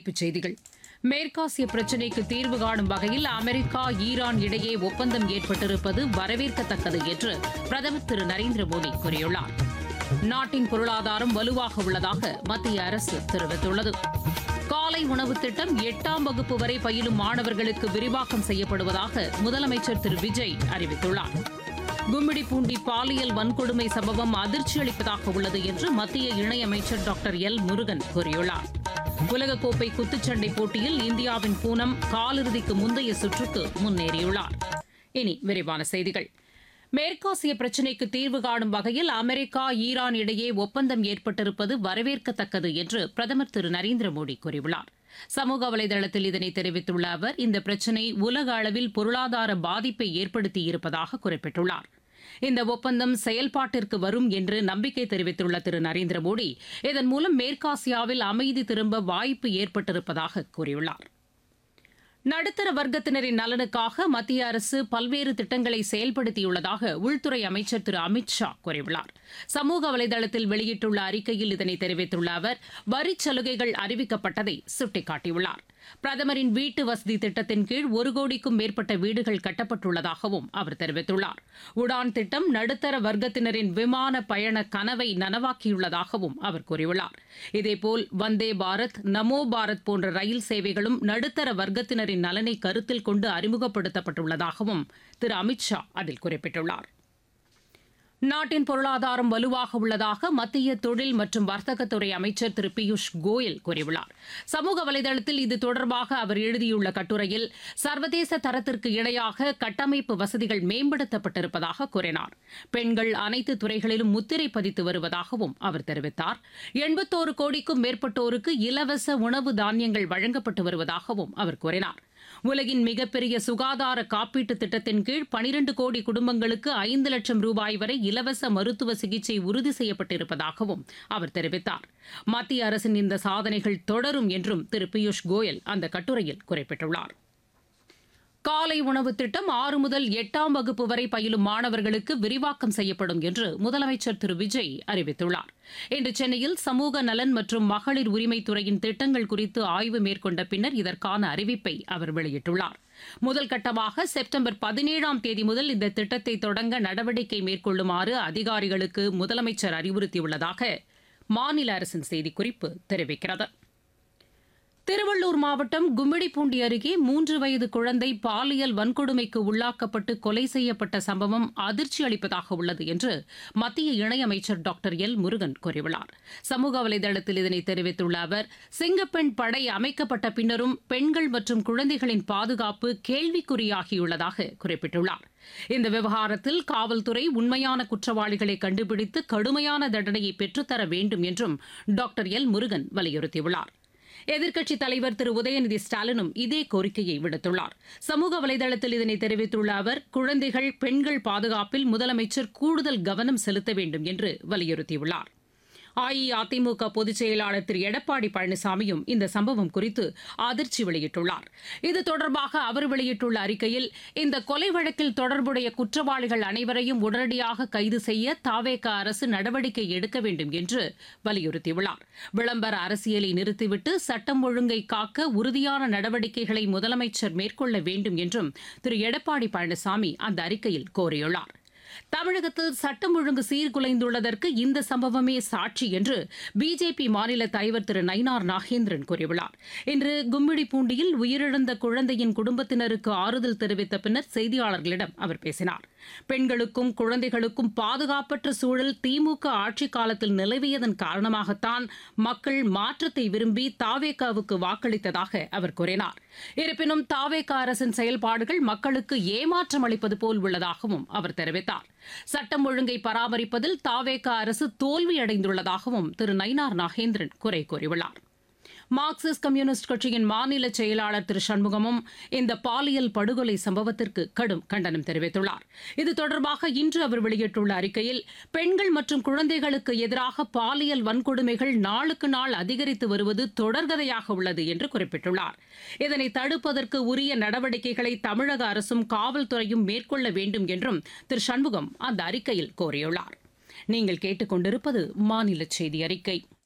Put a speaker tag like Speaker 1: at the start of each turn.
Speaker 1: தலைப்புச் செய்திகள் மேற்காசிய பிரச்சினைக்கு தீர்வு காணும் வகையில் அமெரிக்கா ஈரான் இடையே ஒப்பந்தம் ஏற்பட்டிருப்பது வரவேற்கத்தக்கது என்று பிரதமர் திரு நரேந்திர மோடி கூறியுள்ளார் நாட்டின் பொருளாதாரம் வலுவாக உள்ளதாக மத்திய அரசு தெரிவித்துள்ளது காலை உணவு திட்டம் எட்டாம் வகுப்பு வரை பயிலும் மாணவர்களுக்கு விரிவாக்கம் செய்யப்படுவதாக முதலமைச்சர் திரு விஜய் அறிவித்துள்ளார் கும்மிடிப்பூண்டி பாலியல் வன்கொடுமை சம்பவம் அதிர்ச்சி அளிப்பதாக உள்ளது என்று மத்திய இணையமைச்சர் டாக்டர் எல் முருகன் கூறியுள்ளார் உலகக்கோப்பை குத்துச்சண்டை போட்டியில் இந்தியாவின் பூனம் காலிறுதிக்கு முந்தைய சுற்றுக்கு முன்னேறியுள்ளார் இனி விரிவான செய்திகள் மேற்காசிய பிரச்சினைக்கு தீர்வு காணும் வகையில் அமெரிக்கா ஈரான் இடையே ஒப்பந்தம் ஏற்பட்டிருப்பது வரவேற்கத்தக்கது என்று பிரதமர் திரு நரேந்திர மோடி கூறியுள்ளார் சமூக வலைதளத்தில் இதனை தெரிவித்துள்ள அவர் இந்த பிரச்சினை உலக அளவில் பொருளாதார பாதிப்பை ஏற்படுத்தியிருப்பதாக குறிப்பிட்டுள்ளார் இந்த ஒப்பந்தம் செயல்பாட்டிற்கு வரும் என்று நம்பிக்கை தெரிவித்துள்ள திரு நரேந்திர மோடி இதன் மூலம் மேற்காசியாவில் அமைதி திரும்ப வாய்ப்பு ஏற்பட்டிருப்பதாக கூறியுள்ளார் நடுத்தர வர்க்கத்தினரின் நலனுக்காக மத்திய அரசு பல்வேறு திட்டங்களை செயல்படுத்தியுள்ளதாக உள்துறை அமைச்சர் திரு அமித் ஷா கூறியுள்ளார் சமூக வலைதளத்தில் வெளியிட்டுள்ள அறிக்கையில் இதனை தெரிவித்துள்ள அவர் வரிச் சலுகைகள் அறிவிக்கப்பட்டதை சுட்டிக்காட்டியுள்ளார் பிரதமரின் வீட்டு வசதி திட்டத்தின் கீழ் ஒரு கோடிக்கும் மேற்பட்ட வீடுகள் கட்டப்பட்டுள்ளதாகவும் அவர் தெரிவித்துள்ளார் உடான் திட்டம் நடுத்தர வர்க்கத்தினரின் விமான பயண கனவை நனவாக்கியுள்ளதாகவும் அவர் கூறியுள்ளார் இதேபோல் வந்தே பாரத் நமோ பாரத் போன்ற ரயில் சேவைகளும் நடுத்தர வர்க்கத்தினரின் நலனை கருத்தில் கொண்டு அறிமுகப்படுத்தப்பட்டுள்ளதாகவும் திரு அமித் ஷா அதில் குறிப்பிட்டுள்ளார் நாட்டின் பொருளாதாரம் வலுவாக உள்ளதாக மத்திய தொழில் மற்றும் வர்த்தகத்துறை அமைச்சர் திரு பியூஷ் கோயல் கூறியுள்ளார் சமூக வலைதளத்தில் இது தொடர்பாக அவர் எழுதியுள்ள கட்டுரையில் சர்வதேச தரத்திற்கு இணையாக கட்டமைப்பு வசதிகள் மேம்படுத்தப்பட்டிருப்பதாக கூறினார் பெண்கள் அனைத்து துறைகளிலும் முத்திரை பதித்து வருவதாகவும் அவர் தெரிவித்தார் எண்பத்தோரு கோடிக்கும் மேற்பட்டோருக்கு இலவச உணவு தானியங்கள் வழங்கப்பட்டு வருவதாகவும் அவர் கூறினார் உலகின் மிகப்பெரிய சுகாதார காப்பீட்டு திட்டத்தின் கீழ் பனிரண்டு கோடி குடும்பங்களுக்கு ஐந்து லட்சம் ரூபாய் வரை இலவச மருத்துவ சிகிச்சை உறுதி செய்யப்பட்டிருப்பதாகவும் அவர் தெரிவித்தார் மத்திய அரசின் இந்த சாதனைகள் தொடரும் என்றும் திரு பியூஷ் கோயல் அந்த கட்டுரையில் குறிப்பிட்டுள்ளார் காலை உணவு திட்டம் ஆறு முதல் எட்டாம் வகுப்பு வரை பயிலும் மாணவர்களுக்கு விரிவாக்கம் செய்யப்படும் என்று முதலமைச்சர் திரு விஜய் அறிவித்துள்ளார் இன்று சென்னையில் சமூக நலன் மற்றும் மகளிர் உரிமைத்துறையின் திட்டங்கள் குறித்து ஆய்வு மேற்கொண்ட பின்னர் இதற்கான அறிவிப்பை அவர் வெளியிட்டுள்ளார் முதல் கட்டமாக செப்டம்பர் பதினேழாம் தேதி முதல் இந்த திட்டத்தை தொடங்க நடவடிக்கை மேற்கொள்ளுமாறு அதிகாரிகளுக்கு முதலமைச்சர் அறிவுறுத்தியுள்ளதாக மாநில அரசின் செய்திக்குறிப்பு தெரிவிக்கிறது திருவள்ளூர் மாவட்டம் கும்மிடிப்பூண்டி அருகே மூன்று வயது குழந்தை பாலியல் வன்கொடுமைக்கு உள்ளாக்கப்பட்டு கொலை செய்யப்பட்ட சம்பவம் அதிர்ச்சி அளிப்பதாக உள்ளது என்று மத்திய இணையமைச்சர் டாக்டர் எல் முருகன் கூறியுள்ளார் சமூக வலைதளத்தில் இதனை தெரிவித்துள்ள அவர் சிங்கப்பெண் படை அமைக்கப்பட்ட பின்னரும் பெண்கள் மற்றும் குழந்தைகளின் பாதுகாப்பு கேள்விக்குறியாகியுள்ளதாக குறிப்பிட்டுள்ளார் இந்த விவகாரத்தில் காவல்துறை உண்மையான குற்றவாளிகளை கண்டுபிடித்து கடுமையான தண்டனையை பெற்றுத்தர வேண்டும் என்றும் டாக்டர் எல் முருகன் வலியுறுத்தியுள்ளார் எதிர்க்கட்சித் தலைவர் திரு உதயநிதி ஸ்டாலினும் இதே கோரிக்கையை விடுத்துள்ளார் சமூக வலைதளத்தில் இதனை தெரிவித்துள்ள அவர் குழந்தைகள் பெண்கள் பாதுகாப்பில் முதலமைச்சர் கூடுதல் கவனம் செலுத்த வேண்டும் என்று வலியுறுத்தியுள்ளார் அஇஅதிமுக பொதுச் செயலாளர் திரு எடப்பாடி பழனிசாமியும் இந்த சம்பவம் குறித்து அதிர்ச்சி வெளியிட்டுள்ளார் இது தொடர்பாக அவர் வெளியிட்டுள்ள அறிக்கையில் இந்த கொலை வழக்கில் தொடர்புடைய குற்றவாளிகள் அனைவரையும் உடனடியாக கைது செய்ய தாவேக அரசு நடவடிக்கை எடுக்க வேண்டும் என்று வலியுறுத்தியுள்ளார் விளம்பர அரசியலை நிறுத்திவிட்டு சட்டம் ஒழுங்கை காக்க உறுதியான நடவடிக்கைகளை முதலமைச்சர் மேற்கொள்ள வேண்டும் என்றும் திரு எடப்பாடி பழனிசாமி அந்த அறிக்கையில் கோரியுள்ளார் தமிழகத்தில் சட்டம் ஒழுங்கு சீர்குலைந்துள்ளதற்கு இந்த சம்பவமே சாட்சி என்று பிஜேபி மாநில தலைவர் திரு நயினார் நாகேந்திரன் கூறியுள்ளார் இன்று கும்மிடிப்பூண்டியில் உயிரிழந்த குழந்தையின் குடும்பத்தினருக்கு ஆறுதல் தெரிவித்த பின்னர் செய்தியாளர்களிடம் அவர் பேசினார் பெண்களுக்கும் குழந்தைகளுக்கும் பாதுகாப்பற்ற சூழல் திமுக ஆட்சிக் காலத்தில் நிலவியதன் காரணமாகத்தான் மக்கள் மாற்றத்தை விரும்பி தாவேகாவுக்கு வாக்களித்ததாக அவர் கூறினார் இருப்பினும் தாவேகா அரசின் செயல்பாடுகள் மக்களுக்கு ஏமாற்றம் அளிப்பது போல் உள்ளதாகவும் அவர் தெரிவித்தார் சட்டம் ஒழுங்கை பராமரிப்பதில் தாவேகா அரசு தோல்வியடைந்துள்ளதாகவும் திரு நயினார் நாகேந்திரன் குறை கூறியுள்ளார் மார்க்சிஸ்ட் கம்யூனிஸ்ட் கட்சியின் மாநில செயலாளர் திரு சண்முகமும் இந்த பாலியல் படுகொலை சம்பவத்திற்கு கடும் கண்டனம் தெரிவித்துள்ளார் இது தொடர்பாக இன்று அவர் வெளியிட்டுள்ள அறிக்கையில் பெண்கள் மற்றும் குழந்தைகளுக்கு எதிராக பாலியல் வன்கொடுமைகள் நாளுக்கு நாள் அதிகரித்து வருவது தொடர்கதையாக உள்ளது என்று குறிப்பிட்டுள்ளார் இதனை தடுப்பதற்கு உரிய நடவடிக்கைகளை தமிழக அரசும் காவல்துறையும் மேற்கொள்ள வேண்டும் என்றும் திரு சண்முகம் அந்த அறிக்கையில் கோரியுள்ளார் நீங்கள் கேட்டுக்கொண்டிருப்பது மாநில செய்தி அறிக்கை